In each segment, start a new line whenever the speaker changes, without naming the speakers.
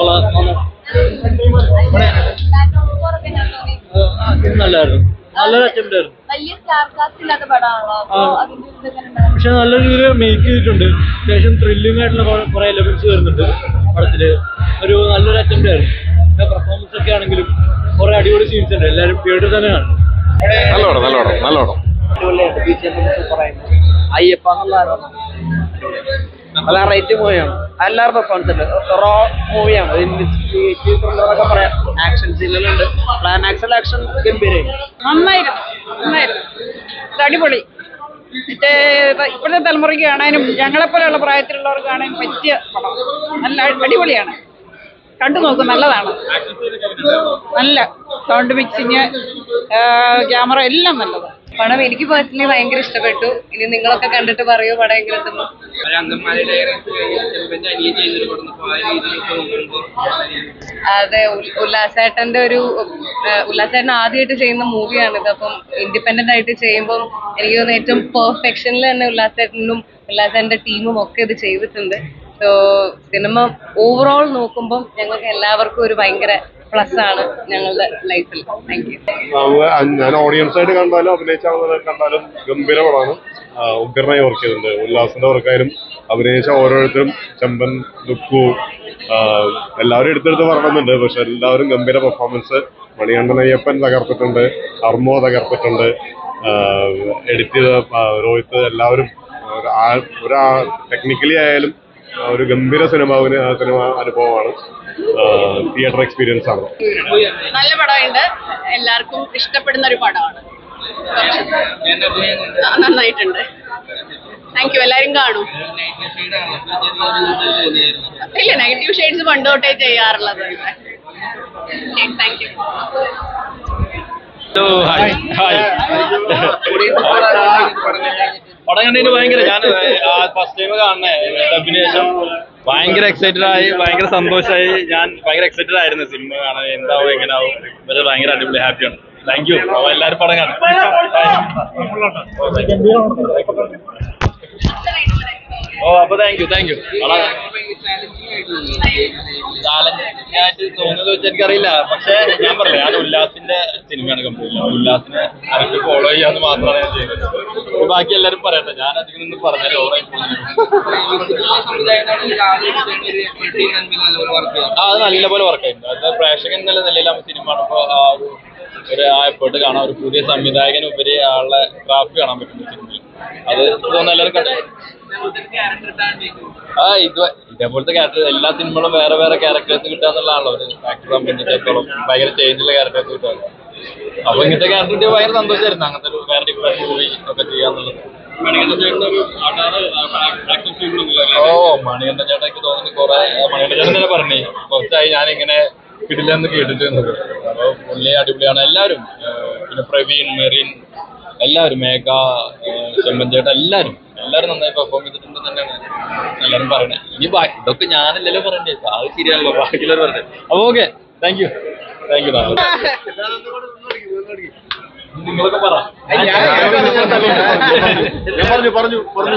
നല്ലായിരുന്നു നല്ലൊരു അറ്റംപ്റ്റ് ആയിരുന്നു
വലിയ സ്റ്റാർ കാസ്റ്റ് ഇല്ലാത്ത പടമാണല്ലോ അപ്പൊ
ആ.
അതിന്റെ ഒരു ഇതൊക്കെ ഉണ്ടായിരുന്നു.
പക്ഷെ നല്ല രീതിയിൽ മേക്ക് ചെയ്തിട്ടുണ്ട് അത്യാവശ്യം ത്രില്ലിംഗ് ആയിട്ടുള്ള കുറെ- കുറെ എലമെന്റ്സ് വരുന്നുണ്ട് പടത്തില് ഒരു നല്ലൊരു അറ്റംപ്റ്റ് ആയിരുന്നു പെർഫോമൻസ് ഒക്കെ ആണെങ്കിലും കുറെ അടിപൊളി സീൻസ് ഉണ്ട് എല്ലാവരും തിയേറ്ററിൽ തന്നെ കാണും
നല്ലോണം നല്ലോണം നല്ലോണം
അയ്യപ്പ എന്നുള്ള നല്ല റേറ്റ് മൂവിയാണ് എല്ലാവരും പെർഫോമൻസ് ഉണ്ട് റോ മൂവിയാണ് ത്രില്ലറൊക്കെ പറയാം ആക്ഷൻ സീനുകളുണ്ട് ക്ലൈമാക്സിൽ ആക്ഷൻ ഗംഭീരമായി
നന്നായിരുന്നു നന്നായിരുന്നു ഇത് അടിപൊളി മറ്റേ ഇപ്പ- ഇപ്പോഴത്തെ തലമുറയ്ക്ക് കാണാനും ഞങ്ങളെപ്പോലെയുള്ള പ്രായത്തിലുള്ളവർക്ക് കാണാനും പറ്റിയ പടം നല്ല അടിപൊളിയാണ് കണ്ടു നോക്കും നല്ലതാണ് നല്ല സൗണ്ട് മിക്സിങ് ക്യാമറ എല്ലാം നല്ലത്
പടം എനിക്ക് പേഴ്സണലി ഭയങ്കര ഇഷ്ടപ്പെട്ടു ഇനി നിങ്ങളൊക്കെ കണ്ടിട്ട് പറയൂ പടം എങ്ങനെ ഉണ്ടെന്ന് അതെ ഉൽ- ഉല്ലാസേട്ടന്റെ ഒരു ഏഹ്, ഉല്ലാസേട്ടൻ ആദ്യമായിട്ട് ചെയ്യുന്ന മൂവിയാണിത് അപ്പം ഇൻഡിപെൻഡന്റ് ആയിട്ട് ചെയ്യുമ്പോൾ എനിക്ക് തോന്നുന്നു ഏറ്റവും പെർഫെക്ഷനിൽ തന്നെ ഉല്ലാസേട്ടനും ഉല്ലാസേട്ടന്റെ ടീമും ഒക്കെ ഇത് ചെയ്തിട്ടുണ്ട് സോ സിനിമ ഓവറോൾ നോക്കുമ്പോൾ ഞങ്ങൾക്ക് എല്ലാവർക്കും ഒരു ഭയങ്കര പ്ലസ് ആണ് ഞങ്ങളുടെ ലൈഫിൽ താങ്ക് യു
ഞാൻ ഓഡിയൻസ് ആയിട്ട് കണ്ടാലും അഭിനയിച്ച ആളുകളെ കണ്ടാലും ഗംഭീര പടമാണ് ആ, ഉഗ്രനായി വർക്ക് ചെയ്തിട്ടുണ്ട് ഉല്ലാസിന്റെ വർക്കായാലും അഭിനയിച്ച ഓരോരുത്തരും ചെമ്പൻ ദുഃഖു ആ, എല്ലാവരും എടുത്തെടുത്ത് പറയണമെന്നുണ്ട് പക്ഷെ എല്ലാവരും ഗംഭീര പെർഫോമൻസ് മണികണ്ഠൻ അയ്യപ്പൻ തകർത്തിട്ടുണ്ട് അർമോ തകർത്തിട്ടുണ്ട് എഡിറ്റ് ചെയ്ത ആ, രോഹിത് എല്ലാവരും ഒരു ആ- ഒരു ടെക്നിക്കലി ആയാലും ഒരു ഗംഭീര സിനിമ സിനിമ അനുഭവമാണ് തിയേറ്റർ എക്സ്പീരിയൻസ് ആണ്
നല്ല പടമുണ്ട് എല്ലാവർക്കും ഇഷ്ടപ്പെടുന്ന ഒരു പടമാണ് ആ, നന്നായിട്ടുണ്ട് താങ്ക് യു എല്ലാരും കാണും ഇല്ല നെഗറ്റീവ് ഷെയ്ഡ്സ് പണ്ട് തൊട്ടേ ചെയ്യാറുള്ളത് താങ്ക് യു
പടം കണ്ടതിന് ഭയങ്കര ഞാൻ ഫസ്റ്റ് ടൈം കാണണേ ഡബിന് ശേഷം ഭയങ്കര എക്സൈറ്റഡ് ആയി ഭയങ്കര സന്തോഷമായി ഞാൻ ഭയങ്കര എക്സൈറ്റഡ് ആയിരുന്നു സിനിമ കാണാൻ എന്താവും എങ്ങനെയാവും ഇവര് ഭയങ്കര അടിപൊളി ഹാപ്പിയാണ് താങ്ക് യു എല്ലാവരും പടം കാണും ഓ അപ്പൊ thank you thank you challenging ആയിട്ട് തോന്നുന്നത് വെച്ച് എനിക്കറിയില്ല പക്ഷെ ഞാൻ പറഞ്ഞില്ല ഞാൻ ഉല്ലാസിന്റെ സിനിമയാണ് കംപ്ലീറ്റ് ഉല്ലാസിനെ അവർക്ക് ഫോളോ ചെയ്യാന്ന് മാത്രമാണ് ഞാൻ ചെയ്യുന്നത് അപ്പൊ ബാക്കി എല്ലാവരും പറയട്ടെ ഞാൻ അധികം നിന്ന് പറഞ്ഞാൽ ഓവറായി ആ അത് നല്ലപോലെ വർക്ക് ആയിട്ടുണ്ട് അത് പ്രേക്ഷകൻ എന്നുള്ള നിലയിൽ നമ്മൾ സിനിമ കാണുമ്പോൾ ആ ഒരു ഒരു ആ എഫേർട്ട് കാണാം ഒരു പുതിയ സംവിധായകനുപരി ആളുടെ ക്രാഫ്റ്റ് കാണാൻ പറ്റുന്നു സിനിമയിൽ അത് തോന്നുന്നു എല്ലാവരും കണ്ടു ആ ഇത് ഇതേപോലത്തെ ക്യാരക്ടർ എല്ലാ സിനിമകളും വേറെ വേറെ ക്യാരക്ടേഴ്സ് കിട്ടാന്നുള്ളതാണല്ലോ ഒരു ആക്ടർ സംബന്ധിച്ചിടത്തോളം ഭയങ്കര ചേഞ്ചുള്ള ക്യാരക്ടേഴ്സ് കിട്ടുക അപ്പൊ ഇങ്ങനത്തെ ക്യാരക്ടർ കിട്ടിയ ഭയങ്കര സന്തോഷമായിരുന്നു അങ്ങനത്തെ ഒരു വേറെ ഡിഫറൻറ്റ് മൂവി ഒക്കെ ചെയ്യാന്നുള്ളത് ഓ മണികണ്ഠൻ ചേട്ടൻ എനിക്ക് തോന്നുന്നു കുറെ മണികണ്ഠൻ ചേട്ടൻ തന്നെ പറഞ്ഞേ കുറച്ചായി ഞാൻ ഇങ്ങനെ കിടില്ലെന്ന് കേട്ടിട്ടുണ്ട് അപ്പൊ പുള്ളി അടിപൊളിയാണ് എല്ലാവരും ഏഹ് പിന്നെ പ്രവീൺ മെറിൻ എല്ലാവരും മേഘ ഏഹ് ചെമ്മൻ ചേട്ടൻ എല്ലാവരും എല്ലാവരും നന്നായി പെർഫോം ചെയ്തിട്ടുണ്ടെന്ന് തന്നെയാണ് എല്ലാവരും പറയുന്നത് ഇനി ബാക്കി ഇതൊക്കെ ഞാനല്ലല്ലോ പറയണ്ടേ അത് ശരിയാണല്ലോ ബാക്കിയുള്ളവർ പറഞ്ഞത് അപ്പൊ okay thank you thank you നിങ്ങളൊക്കെ പറ
പറഞ്ഞു പറഞ്ഞു പറഞ്ഞു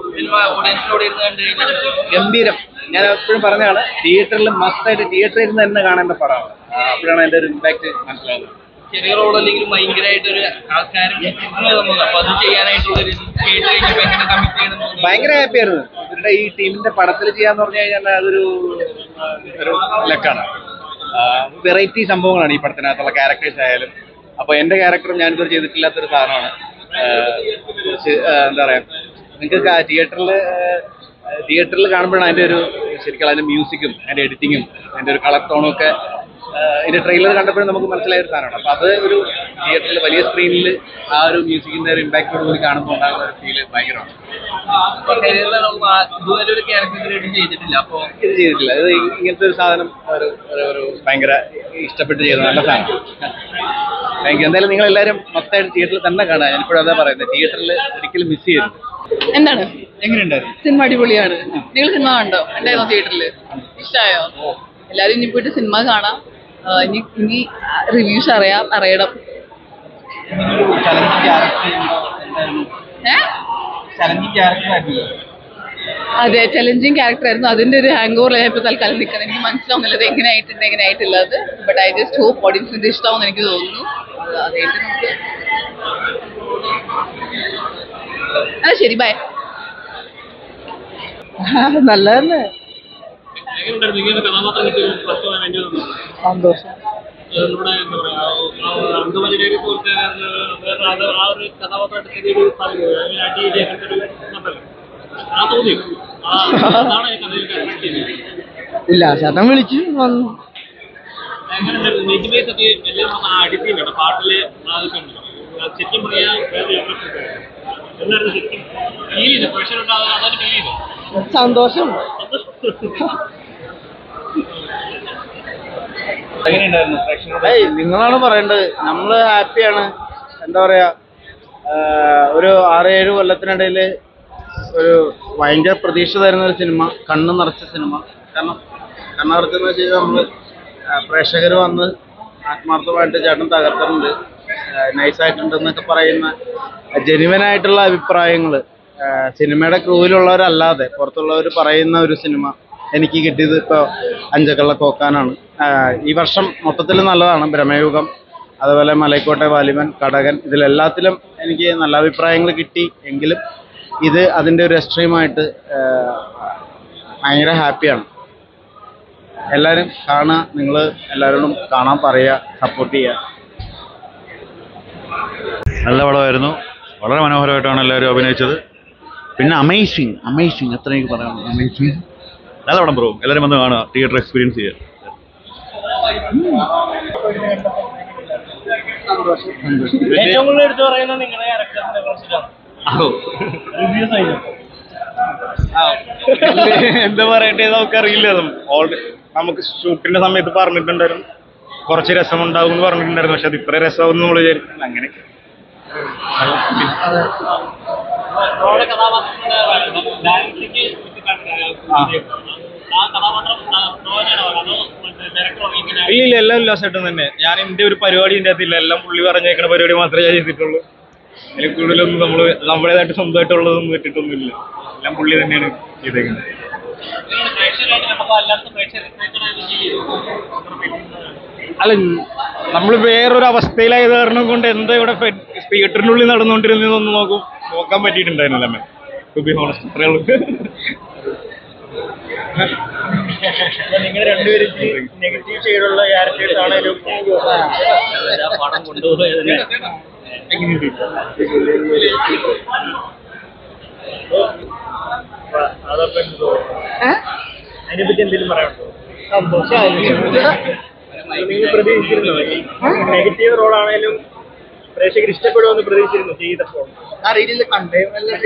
ഗംഭീരം ഞാൻ എപ്പോഴും പറഞ്ഞതാണ് തിയേറ്ററിൽ മസ്റ്റായിട്ട് തിയേറ്ററിൽ ഇരുന്ന് തന്നെ കാണേണ്ട പടമാണ് ആ, അപ്പോഴാണ് അതിന്റെ ഒരു ഇമ്പാക്ട് മനസ്സിലാകുന്നത്
ചെറിയ റോൾ അല്ലെങ്കിൽ ഭയങ്കരമായിട്ട് ഒരു ആൾക്കാരും അപ്പൊ അത് ചെയ്യാനായിട്ടുള്ള ഒരു കേട്ട് കഴിഞ്ഞപ്പോ എങ്ങനെ കമ്മിറ്റ് ചെയ്യണം എന്ന് തോന്നി?
ഭയങ്കര ഹാപ്പി ആയിരുന്നു ഇവരുടെ ഈ ടീമിന്റെ പടത്തിൽ ചെയ്യാന്ന് പറഞ്ഞു കഴിഞ്ഞാൽ അതൊരു ആ, ഒരു ലക്കാണ് വെറൈറ്റി സംഭവങ്ങളാണ് ഈ പടത്തിനകത്തുള്ള ക്യാരക്ടേഴ്സ് ആയാലും അപ്പൊ എന്റെ ക്യാരക്ടറും ഞാനിതുവരെ ചെയ്തിട്ടില്ലാത്തൊരു സാധനമാണ് ആ, കുറച്ച് ആ, എന്താ പറയാ നിങ്ങൾക്ക് തിയേറ്ററിൽ തിയേറ്ററിൽ കാണുമ്പോഴാണ് അതിന്റെ ഒരു ശരിക്കും അതിന്റെ മ്യൂസിക്കും അതിന്റെ എഡിറ്റിങ്ങും അതിന്റെ ഒരു കളർ ടോണും ഒക്കെ ഇതിന്റെ ട്രെയിലർ കണ്ടപ്പോഴും നമുക്ക് മനസ്സിലായ ഒരു സാധനമാണ് അപ്പൊ അത് ഒരു തിയേറ്ററിൽ വലിയ സ്ക്രീനിൽ ആ ഒരു മ്യൂസിക്കിന്റെ ഒരു ഇമ്പാക്റ്റോട് കൂടി കാണുമ്പോൾ ഉണ്ടാകുന്ന ഒരു ഫീല് ഭയങ്കരമാണ്
കരിയറിലെ നമ്മൾ ആ- ഇതുവരെ ഒരു ക്യാരക്ടർ ഇതുവരെയായിട്ടും ചെയ്തിട്ടില്ല അപ്പൊ
ഇത് ചെയ്തിട്ടില്ല ഇത് ഇങ്ങനത്തെ ഒരു സാധനം ഒരു ഒരു- ഒരു ഭയങ്കര ഇഷ്ടപ്പെട്ട് ചെയ്ത നല്ല സാധനം താങ്ക് യു എന്തായാലും നിങ്ങൾ എല്ലാവരും മൊത്തമായിട്ട് തിയേറ്ററിൽ തന്നെ കാണുക ഞാനിപ്പോഴും അതാ പറയുന്നത് തിയേറ്ററിൽ ഒരിക്കലും മിസ് ചെയ്യരുത്
എന്താണ്
എങ്ങനെയുണ്ടായിരുന്നു
സിനിമ അടിപൊളിയാണ് നിങ്ങൾ സിനിമ കണ്ടോ ഉണ്ടായിരുന്നോ തിയേറ്ററിൽ ഇഷ്ടമായോ എല്ലാരും ഇനി പോയിട്ട് സിനിമ കാണാം ആ, ഇനി ഇനി റിവ്യൂസ് അറിയാം അറിയണം ഏ
ചലഞ്ചിങ് ക്യാരക്ടർ ആയിരുന്നു
അതെ ചലഞ്ചിങ് ക്യാരക്ടർ ആയിരുന്നു അതിന്റെ ഒരു ഹാങ് ഓവർ ഞാൻ ഇപ്പോൾ തൽക്കാലം നിൽക്കുന്നത് എനിക്ക് മനസ്സിലാവുന്നില്ല ഇത് എങ്ങനെ ആയിട്ടുണ്ട് എങ്ങനെ ആയിട്ടുള്ളത് ബട്ട് ഐ ജസ്റ്റ് ഹോപ്പ് ഓഡിയൻസിന് ഇത് ഇഷ്ടമാവുമെന്ന് എനിക്ക് തോന്നുന്നു അതായിട്ട് നമുക്ക് ആ ശരി ബൈ
നല്ലതല്ലേ
എങ്ങനെയുണ്ടായിരുന്നു ഇങ്ങനെ ഒരു കഥാപാത്രം കിട്ടിയ ഫസ്റ്റ് വേണ്ടി വന്നു
സന്തോഷം
നമ്മുടെ എന്താ പറയാ അങ്കമലിലേക്ക് പോലത്തെ വേറെ അത് ആ ഒരു കഥാപാത്രമായിട്ട് ചെറിയൊരു സാധ്യത അങ്ങനെ അടി ഇടി അങ്ങനത്തെ ഒരു ഇതുണ്ടല്ലോ. ആ തോന്നി ആ അതാണ് ഈ കഥയിൽ കറക്റ്റ് ചെയ്തത്
ഇല്ല ചേട്ടൻ വിളിച്ചു വന്നു
എങ്ങനെയുണ്ടായിരുന്നു നെജിമേസ് ഒക്കെ എല്ലാം വന്ന ആ അടിപ്പിന്നുണ്ട് പാട്ടില് അതൊക്കെ ഉണ്ടല്ലോ അത് ശരിക്കും പറയാ വേറെ എന്നായിരുന്നു ശരിക്കും ഫീൽ ചെയ്തു പ്രഷർ ഉണ്ടാകുക അതാണ് ഫീൽ ചെയ്തു
സന്തോഷം
എങ്ങനെയുണ്ടായിരുന്നു പ്രേക്ഷകരുടെ
ഏയ് നിങ്ങളാണ് പറയേണ്ടത് നമ്മള് ഹാപ്പിയാണ് എന്താ പറയാ ആഹ് ഒരു ആറ് ഏഴ് കൊല്ലത്തിനിടയിൽ ഒരു ഭയങ്കര പ്രതീക്ഷ തരുന്ന ഒരു സിനിമ കണ്ണ് നിറച്ച സിനിമ കാരണം കണ്ണ് നിറച്ചെന്ന് വെച്ച് കഴിഞ്ഞാൽ നമ്മള് പ്രേക്ഷകർ വന്ന് ആത്മാർത്ഥമായിട്ട് ചേട്ടൻ തകർത്തിട്ടുണ്ട് നൈസായിട്ടുണ്ടെന്നൊക്കെ പറയുന്ന ജെനുവൻ ആയിട്ടുള്ള അഭിപ്രായങ്ങൾ സിനിമയുടെ ക്രൂവിലുള്ളവരല്ലാതെ പുറത്തുള്ളവർ പറയുന്ന ഒരു സിനിമ എനിക്ക് കിട്ടിയത് ഇപ്പോൾ അഞ്ചക്കള്ള കോക്കാനാണ് ആഹ് ഈ വർഷം മൊത്തത്തിൽ നല്ലതാണ് ബ്രഹ്മയുഗം അതുപോലെ മലൈക്കോട്ടെ വാലിബൻ കടകൻ ഇതിലെല്ലാത്തിലും എനിക്ക് നല്ല അഭിപ്രായങ്ങൾ കിട്ടി എങ്കിലും ഇത് അതിൻ്റെ ഒരു എക്സ്ട്രീമായിട്ട് ഭയങ്കര ഹാപ്പിയാണ് എല്ലാവരും കാണുക നിങ്ങൾ എല്ലാവരോടും കാണാൻ പറയുക സപ്പോർട്ട് ചെയ്യുക
നല്ല പടമായിരുന്നു വളരെ മനോഹരമായിട്ടാണ് എല്ലാവരും അഭിനയിച്ചത് പിന്നെ അമേസിങ് അമേസിങ് എത്ര എനിക്ക് പറയാം അമേസിങ് നല്ല പടം ബ്രോ എല്ലാവരും വന്ന് കാണുക തിയേറ്റർ എക്സ്പീരിയൻസ് ചെയ്യുക
ഏറ്റവും കൂടുതൽ എടുത്തു പറയുന്നത് നിങ്ങളുടെ ക്യാരക്ടറിനെ കുറിച്ചിട്ടാണ് റിവ്യൂസ് ആയിരുന്നു
എന്താ പറയട്ടെ നമുക്ക് അറിയില്ല ഓൾറെഡി നമുക്ക് ഷൂട്ടിന്റെ സമയത്ത് പറഞ്ഞിട്ടുണ്ടായിരുന്നു കുറച്ച് രസമുണ്ടാവും എന്ന് പറഞ്ഞിട്ടുണ്ടായിരുന്നു പക്ഷെ അത് ഇത്ര രസമാവും നമ്മൾ വിചാരിച്ചില്ല അങ്ങനെ
നമ്മുടെ കഥാപാത്രത്തിന്റെ ഡയറക്ടറിക്ക് ആ കഥാപാത്രം പ്രോജനാണോ അതോ ഡയറക്ടറോ ഇങ്ങനെ
ഇല്ല ഇല്ല എല്ലാം ഉല്ലാസമായിട്ടും തന്നെ ഞാൻ എന്റെ ഒരു പരിപാടി ഇതിന്റെ അകത്തില്ല എല്ലാം പുള്ളി പറഞ്ഞേക്കണ പരിപാടി മാത്രമേ ഞാൻ ചെയ്തിട്ടുള്ളൂ അതിൽ കൂടുതലൊന്നും നമ്മൾ നമ്മുടേതായിട്ട് സ്വന്തമായിട്ടുള്ളതൊന്നും ഇട്ടിട്ടൊന്നുമില്ല എല്ലാം പുള്ളി തന്നെയാണ് ചെയ്തേക്കുന്നത്
പ്രേക്ഷകരായിട്ട് കണ്ടപ്പോൾ അല്ലാത്ത പ്രേക്ഷകർ ചെയ്തു
അല്ല നമ്മൾ വേറൊരു അവസ്ഥയിലായത് കാരണം കൊണ്ട് എന്താ ഇവിടെ തിയേറ്ററിനുള്ളിൽ നടന്നുകൊണ്ടിരുന്നതെന്ന് നോക്കും നോക്കാൻ പറ്റിയിട്ടുണ്ടായിരുന്നില്ല അമ്മ ടു ബി ഹോണസ്റ്റ് അത്രേ ഉള്ളൂ
നിങ്ങൾ രണ്ടുപേരും നെഗറ്റീവ് ഷെയ്ഡുള്ള ക്യാരക്ടേഴ്സ് ആണെങ്കിലും പടം കൊണ്ടുപോയതിനെ അതപ്പോ എന്ത് തോന്നുന്നു അതിനെപ്പറ്റി എന്തെങ്കിലും പറയാനുണ്ടോ നിങ്ങൾ പ്രതീക്ഷിച്ചിരുന്നോ നെഗറ്റീവ് റോൾ ആണെങ്കിലും പ്രേക്ഷകർ ഇഷ്ടപ്പെടുമെന്ന് പ്രതീക്ഷിച്ചിരുന്നു ചെയ്തപ്പോൾ
അറിയില്ല കണ്ടേ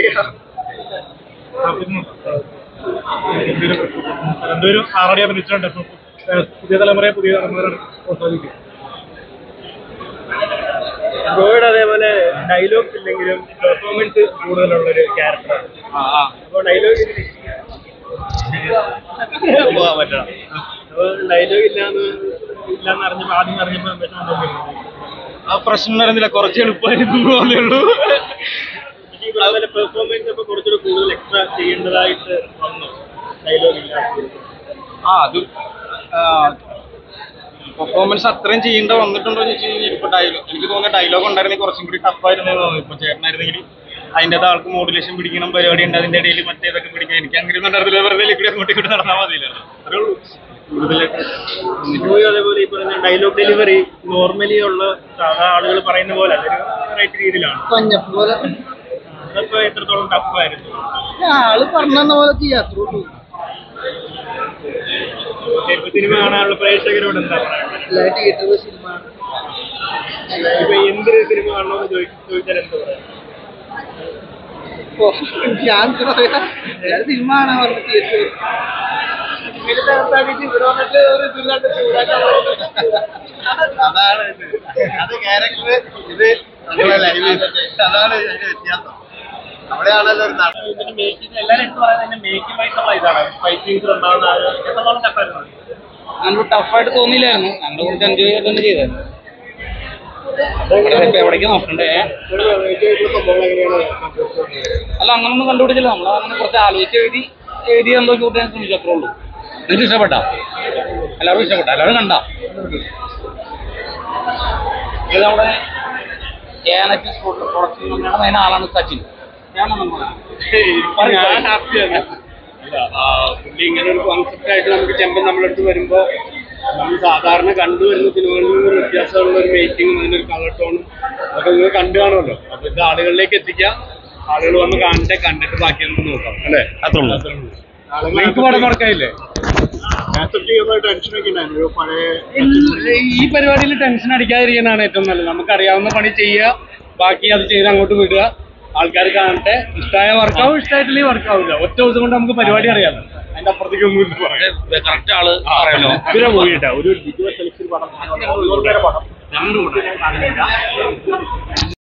രണ്ടുപേരും ആറടി അഭിനയിച്ചിട്ടുണ്ട് ഇപ്പൊ പുതിയ തലമുറയെ പുതിയ തലമുറ പ്രോത്സാഹിപ്പിക്കും ഗോയുടെ അതേപോലെ ഡയലോഗ്സ് ഇല്ലെങ്കിലും പെർഫോമൻസ് കൂടുതലുള്ള ഒരു ക്യാരക്ടറാണ് അപ്പോൾ ഡയലോഗ്
പോകാൻ പറ്റണം
അപ്പോൾ ഡയലോഗ് ഇല്ലാന്ന് ഇല്ലാന്ന് അറിഞ്ഞപ്പോ ആദ്യം അറിഞ്ഞപ്പോ വിഷമം തോന്നിയിരുന്നു
ആ പ്രശ്നം വരുന്നില്ല കുറച്ച് എളുപ്പമായിരുന്നു തോന്നേ ഉള്ളൂ
ഈ അതുപോലെ പെർഫോമൻസ് ഒക്കെ കുറച്ചുകൂടെ കൂടുതൽ എക്സ്ട്രാ ചെയ്യേണ്ടതായിട്ട് വന്നു ഡയലോഗ് ഇല്ല
ആ അത് പെർഫോമൻസ് അത്രയും ചെയ്യേണ്ട വന്നിട്ടുണ്ടോ എന്ന് വെച്ച് കഴിഞ്ഞാൽ ഇപ്പൊ ഡയലോഗ് എനിക്ക് തോന്നുന്ന ഡയലോഗ് ഉണ്ടായിരുന്നെങ്കിൽ കുറച്ചും കൂടി ടഫായിരുന്നു തോന്നുന്നു ഇപ്പൊ ചേട്ടനായിരുന്നെങ്കിൽ അതിൻ്റെ ആൾക്ക് മോഡുലേഷൻ പിടിക്കണം പരിപാടി ഉണ്ട് അതിന്റെ ഇടയിൽ മറ്റേതൊക്കെ പിടിക്കണം എനിക്ക് അങ്ങനെ ഉണ്ടായിരുന്നില്ല വെറുതെ കൂടി അങ്ങോട്ടും ഇങ്ങോട്ട് നടന്നാൽ മതിയല്ലോ അത്രേ ഉള്ളൂ കൂടുതലായിട്ട്
മൂവി അതേപോലെ ഈ പറഞ്ഞ ഡയലോഗ് ഡെലിവറി നോർമലി ഉള്ള സാധാ ആളുകൾ പറയുന്ന പോലെ അതൊരു റൈറ്റ് രീതിയിലാണ്
പഞ്ഞപ്പോലെ
അതൊക്കെ എത്രത്തോളം ടഫായിരുന്നു
ആള് പറഞ്ഞ പോലെ ചെയ്യാത്രേ
സിനിമ കാണാനുള്ള പ്രേക്ഷകരോട് എന്താ പറയുക
എല്ലാ തിയേറ്ററിലെ സിനിമ
ഇപ്പൊ എന്തൊരു സിനിമ കാണണമെന്ന് ചോദി- ചോദിച്ചാൽ എന്താ പറയാ
ഞാൻ എന്താ പറയാ എല്ലാ സിനിമ കാണാൻ പറഞ്ഞ തിയേറ്ററിൽ സിനിമയിൽ തകർത്താടിയിട്ട് ഇവിടെ വന്നിട്ട് ഒരു ഇതില്ലാണ്ട് ചൂടാക്കാൻ അതാണ് ഇത് അത് ക്യാരക്ടർ ഇത് നമ്മളെ ലൈവ് അതാണ് അതിന്റെ വ്യത്യാസം അവിടെയാണല്ലോ ഒരു നടൻ
ഇതിന്റെ മേക്കിംഗ് എല്ലാവരും എടുത്ത് പറയുന്നത് മേക്കിംഗ് ആയിട്ടുള്ള ഇതാണ് ഫൈറ്റിംഗ്സ് ഉണ്ടാകുന്ന ആ ഒരു എത്രത്തോളം ടഫായിരുന്നു
ഞങ്ങൾ ടഫായിട്ട് തോന്നിയില്ലായിരുന്നു ഞങ്ങൾ കുറച്ച് എൻജോയ് ചെയ്ത് തന്നെ ചെയ്തായിരുന്നു ഇപ്പൊ എവിടേക്ക് നോക്കണ്ടേ
സംഭവങ്ങൾ എങ്ങനെയാണ്
അല്ല അങ്ങനൊന്നും കണ്ടുപിടിച്ചില്ല നമ്മൾ അങ്ങനെ കുറച്ച് ആലോചിച്ച് എഴുതി ഏരിയ എന്തോ ഷൂട്ട് ചെയ്യാൻ ശ്രമിച്ചു അത്രേ ഉള്ളൂ നിങ്ങൾക്ക് ഇഷ്ടപ്പെട്ട എല്ലാവർക്കും ഇഷ്ടപ്പെട്ട എല്ലാവരും കണ്ട ഇത് നമ്മുടെ ഏനറ്റ് പ്രൊഡക്ഷൻ കമ്പനിയുടെ മെയിൻ ആളാണ് സച്ചിൻ
ഞാൻ ഹാപ്പിയാണ് പുള്ളി ഇങ്ങനെ ഒരു കോൺസെപ്റ്റ് ആയിട്ട് നമുക്ക് ചെമ്പൻ നമ്മുടെ അടുത്ത് വരുമ്പോൾ നമ്മൾ സാധാരണ കണ്ടുവരുന്ന സിനിമകളിൽ നിന്ന് വ്യത്യാസമുള്ള ഒരു മേക്കിങ്ങും അതിന്റെ ഒരു കളർ ടോണും അതൊക്കെ നിങ്ങൾ കണ്ടു കാണുമല്ലോ അപ്പൊ ഇത് ആളുകളിലേക്ക് എത്തിക്കാം ആളുകൾ വന്ന് കാണട്ടെ കണ്ടിട്ട് ബാക്കി നമുക്ക് നോക്കാം അല്ലേ
അത്രേ ഉള്ളൂ
നിങ്ങൾക്ക് പടം നടക്കായില്ലേ ഈ പരിപാടിയിൽ ടെൻഷൻ അടിക്കാതിരിക്കാനാണ് ഏറ്റവും നല്ലത് നമുക്ക് അറിയാവുന്ന പണി ചെയ്യുക ബാക്കി അത് ചെയ്ത് അങ്ങോട്ട് വിടുക ആൾക്കാർ കാണട്ടെ ഇഷ്ടമായ വർക്കാവും ഇഷ്ടമായിട്ടില്ലെങ്കിൽ വർക്കാവില്ല ഒറ്റ ദിവസം കൊണ്ട് നമുക്ക് പരിപാടി അറിയാമല്ലോ അതിന്റെ അപ്പുറത്തേക്ക് ഒന്നും ഇല്ല പറയാം
കറക്റ്റ് ആള് പറയണോ
ഇതിനെ പോയിട്ടാ ഒരു ഡിജുവൽ സെലക്ഷൻ പടം രണ്ട് കൂടെ